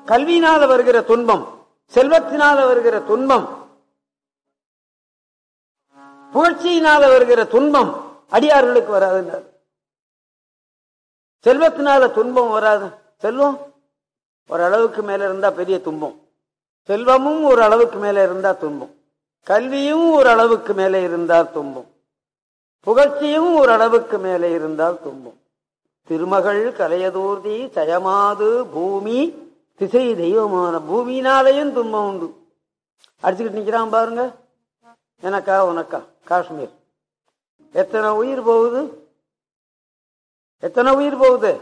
கல்வியினால வருகிற துன்பம் செல்வத்தினால வருகிற துன்பம் புகழ்ச்சியினால வருகிற துன்பம் அடியார்களுக்கு வராதுன்றார் செல்வத்தினால துன்பம் வராது செல்வம் ஒரு அளவுக்கு மேல இருந்தா பெரிய துன்பம் செல்வமும் ஒரு அளவுக்கு மேல இருந்தா துன்பம் கல்வியும் ஒரு அளவுக்கு மேலே இருந்தால் துன்பம் புகழ்ச்சியும் ஒரு அளவுக்கு மேலே இருந்தால் துன்பம் திருமகள் கலையதூர்தி சயமாது பூமி திசை தெய்வமான பூமியினாலேயும் துன்பம் உண்டு அடிச்சுக்கிட்டு நிக்கிறான் பாருங்க எனக்கா உனக்கா காஷ்மீர் எத்தனை உயிர் போகுது எத்தனை உயிர் போகுது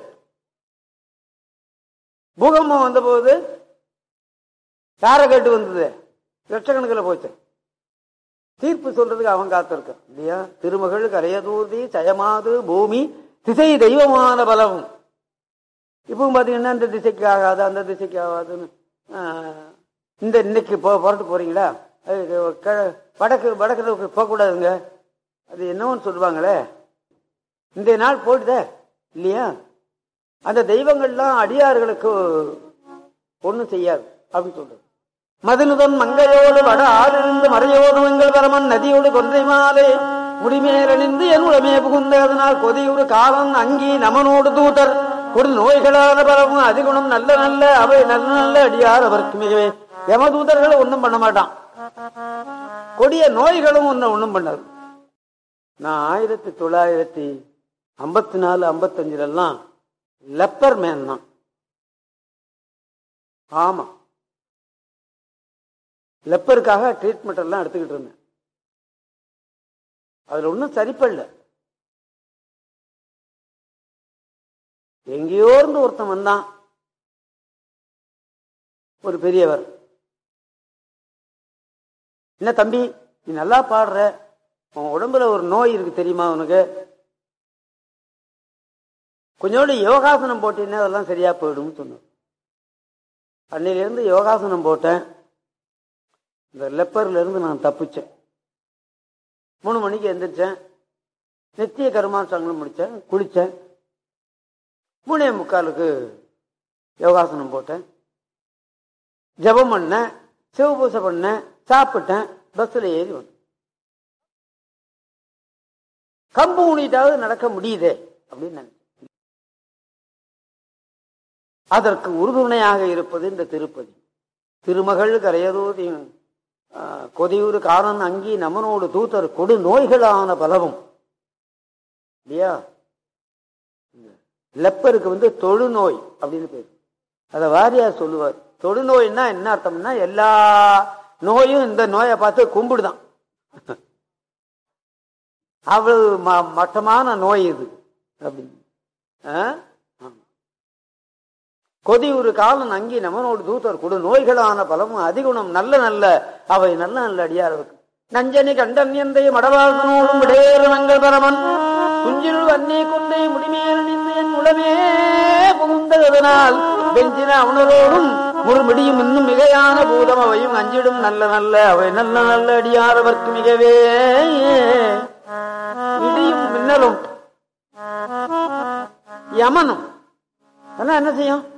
பூகம்பம் வந்த போது யாரை கேட்டு வந்தது லட்சக்கணக்கில் போச்சு தீர்ப்பு சொல்றதுக்கு அவன் காத்திருக்கான் இல்லையா திருமகள் கரையதூர்தி சயமாது பூமி திசை தெய்வமான பலவும் இப்பவும் பாத்தீங்கன்னா இந்த திசைக்கு ஆகாது அந்த திசைக்கு ஆகாதுன்னு ஆஹ், இந்த இன்னைக்கு போ புறட்டு போறீங்களா அது க- வடக்கு வடக்கு போகக்கூடாதுங்க அது என்னவோன்னு சொல்லுவாங்களே இந்த நாள் போயிடுதே இல்லையா அந்த தெய்வங்கள்லாம் அடியார்களுக்கு ஒண்ணும் செய்யாது அப்படின்னு சொல்றது மதிலுதன் மங்கையோடு வட ஆறிருந்து மறையோடு எங்கள் பரமன் நதியோடு கொன்றை மாலை முடிமேலணிந்து என் உளமே புகுந்த அதனால் கொதியுறு காலம் அங்கி நமனோடு தூதர் கொடு நோய்களான பரவும் அதிகுணம் நல்ல நல்ல அவை நல்ல நல்ல அடியார் அவருக்கு மிகவே யமதூதர்களை ஒண்ணும் பண்ண மாட்டான் கொடிய நோய்களும் ஒன்னும் ஒண்ணும் பண்ணாது நான் ஆயிரத்தி தொள்ளாயிரத்தி ஐம்பத்தி நாலு ஐம்பத்தஞ்சுல எல்லாம் லெப்பர் மேன் தான் ஆமா லெப்பருக்காக ட்ரீட்மெண்ட் எல்லாம் எடுத்துக்கிட்டு இருந்தேன் அதுல ஒன்றும் சரிப்படல எங்கேயோ இருந்து ஒருத்தன் வந்தான் ஒரு பெரியவர் என்ன தம்பி நீ நல்லா பாடுற உன் உடம்புல ஒரு நோய் இருக்கு தெரியுமா உனக்கு கொஞ்சோண்டு யோகாசனம் போட்டீங்கன்னா அதெல்லாம் சரியா போயிடும்னு சொன்னார் அன்னையிலிருந்து யோகாசனம் போட்டேன் இந்த லெப்பர்ல இருந்து நான் தப்பிச்சேன் மூணு மணிக்கு எந்திரிச்சேன் நித்திய கர்மாசங்களும் முடிச்சேன் குளிச்சேன் மூணே முக்காலுக்கு யோகாசனம் போட்டேன் ஜெபம் பண்ணேன் சிவபூசை பண்ணேன் சாப்பிட்டேன் பஸ்ல ஏறி வந்தேன் கம்பு ஊனிட்டாவது நடக்க முடியுதே அப்படின்னு நினைச்சேன் அதற்கு உறுதுணையாக இருப்பது இந்த திருப்பதி திருமகள் கரையதூதி கொதியூர் காரன் அங்கி நமனோடு தூத்தர் கொடு நோய்களான பலவும் இல்லையா லெப்பருக்கு வந்து தொழுநோய் அப்படின்னு பேர் அத வாரியார் சொல்லுவார் தொழுநோய்னா என்ன அர்த்தம்னா எல்லா நோயும் இந்த நோயை பார்த்து கும்பிடுதான் அவ்வளவு ம- மட்டமான நோய் இது அப்படின்னு ஆ? ஆமா. கொதி ஒரு காலம் அங்கி நமனோடு தூத்தர் கொடு நோய்களான பலமும் அதிகுணம் நல்ல நல்ல அவை நல்ல நல்ல அடியாருக்கு நஞ்சனி கண்டன் எந்தை மடவாசனோடும் விடையேறனங்கள் பரமன் துஞ்சில் வன்னி கொண்டை முடிமேல் நின்று என் உளமே புகுந்ததனால் பெஞ்சின அவனரோடும் முறுமிடியும் இன்னும் மிகையான பூதம் அவையும் அஞ்சிடும் நல்ல நல்ல அவை நல்ல நல்ல அடியாரவர்க்கு மிகவே இடியும் மின்னலும் யமனும் அதெல்லாம் என்ன செய்யும்